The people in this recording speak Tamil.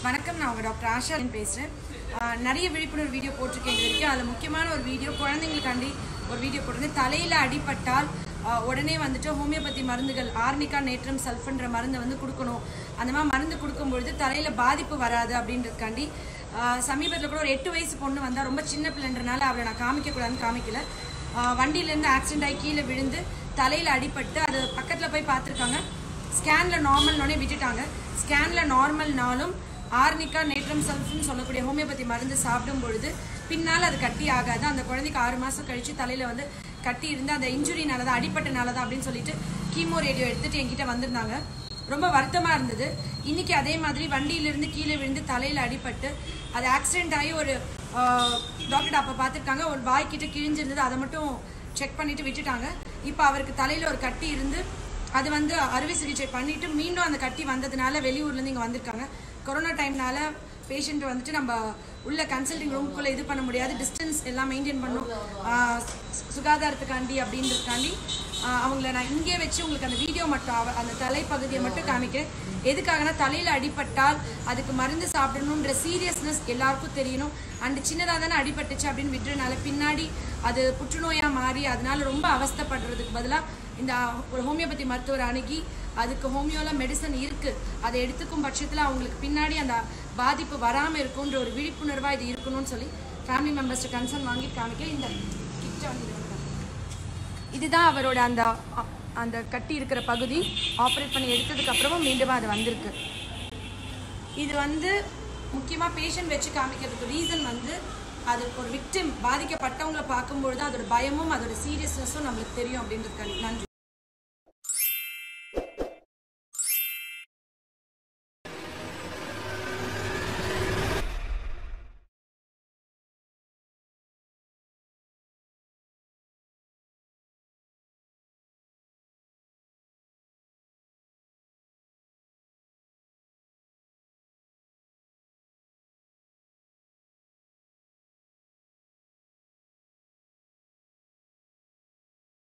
வணக்கம் நான் உங்கள் டாக்டர் ஆஷா பேசுகிறேன் நிறைய விழிப்புணர்வு வீடியோ போட்டிருக்கேன் இது வரைக்கும் அதில் முக்கியமான ஒரு வீடியோ குழந்தைங்களுக்காண்டி ஒரு வீடியோ போட்டிருந்தேன் தலையில் அடிபட்டால் ஆஹ், உடனே வந்துட்டு ஹோமியோபதி மருந்துகள் ஆர்னிகா நேட்ரம் சல்ஃபன்ற மருந்தை வந்து கொடுக்கணும் அந்த மாதிரி மருந்து கொடுக்கும்பொழுது தலையில் பாதிப்பு வராது அப்படின்றதுக்காண்டி சமீபத்தில் கூட ஒரு எட்டு வயசு பொண்ணு வந்தால் ரொம்ப சின்ன பிள்ளைன்றனால அவளை நான் காமிக்கக்கூடாதுன்னு காமிக்கல ஆஹ், வண்டியிலேருந்து ஆக்சிடென்ட் ஆகி கீழே விழுந்து தலையில் அடிபட்டு அது பக்கத்தில் போய் பார்த்துருக்காங்க ஸ்கேன்ல நார்மல்னோடனே விட்டுட்டாங்க ஸ்கேன்ல நார்மல்னாலும் ஆர்னிகா நேட்ரம் சல்ஃப்னு சொல்லக்கூடிய ஹோமியோபதி மருந்து சாப்பிடும் பொழுது பின்னால் அது கட்டி ஆகாது அந்த குழந்தைக்கு ஆறு மாசம் கழிச்சு தலையில வந்து கட்டி இருந்து அந்த இன்ஜுரினால தான் அடிப்பட்டனால தான் அப்படின்னு சொல்லிட்டு கீமோ ரேடியோ எடுத்துட்டு என்கிட்ட வந்திருந்தாங்க ரொம்ப வருத்தமா இருந்தது இன்னைக்கு அதே மாதிரி வண்டியிலிருந்து கீழே விழுந்து தலையில அடிபட்டு அது ஆக்சிடென்ட் ஆகி ஒரு டாக்டர் அப்போ பார்த்துருக்காங்க ஒரு வாய் கிட்ட கிழிஞ்சிருந்தது அதை மட்டும் செக் பண்ணிட்டு விட்டுட்டாங்க இப்போ அவருக்கு தலையில ஒரு கட்டி இருந்து அது வந்து அறுவை சிகிச்சை பண்ணிட்டு மீண்டும் அந்த கட்டி வந்ததுனால வெளியூர்லேருந்து இங்கே வந்திருக்காங்க கொரோனா டைம்னால பேஷண்ட் வந்துட்டு நம்ம உள்ள கன்சல்டிங் ரூம்குள்ளே இது பண்ண முடியாது டிஸ்டன்ஸ் எல்லாம் மெயின்டைன் பண்ணும் ஆஹ் சு- சுகாதாரத்துக்காண்டி அப்படின்றதுக்காண்டி ஆஹ் அவங்கள நான் இங்கே வச்சு உங்களுக்கு அந்த வீடியோ மட்டும் அவ- அந்த தலைப்பகுதியை மட்டும் காமிக்கிறேன் எதுக்காகனா தலையில் அடிபட்டால் அதுக்கு மருந்து சாப்பிடணுன்ற சீரியஸ்னஸ் எல்லாருக்கும் தெரியணும் அண்ட் சின்னதாக தானே அடிபட்டுச்சு அப்படின்னு விட்டுறனால பின்னாடி அது புற்றுநோயாக மாறி அதனால ரொம்ப அவஸ்தைப்படுறதுக்கு பதிலாக இந்த ஒரு ஹோமியோபதி மருத்துவர் அணுகி அதுக்கு ஹோமியோல மெடிசன் இருக்கு அதை எடுத்துக்கும் பட்சத்தில் அவங்களுக்கு பின்னாடி அந்த பாதிப்பு வராமல் இருக்குன்ற ஒரு விழிப்புணர்வாக இது இருக்கணும்னு சொல்லி ஃபேமிலி மெம்பர்ஸ்ட்டு கன்சர்ன் வாங்கி காமிக்க இந்த கிட்ட வந்து இது வந்து இதுதான் அவரோட அந்த அ- அந்த கட்டி இருக்கிற பகுதி ஆப்ரேட் பண்ணி எடுத்ததுக்கு அப்புறமும் மீண்டும் அது வந்திருக்கு இது வந்து முக்கியமாக பேஷண்ட் வச்சு காமிக்கிறதுக்கு ரீசன் வந்து அது ஒரு விக்டிம் பாதிக்கப்பட்டவங்களை பார்க்கும்பொழுது அதோட பயமும் அதோட சீரியஸ்னஸும் நம்மளுக்கு தெரியும் அப்படின்றதுக்காண்டி நன்றி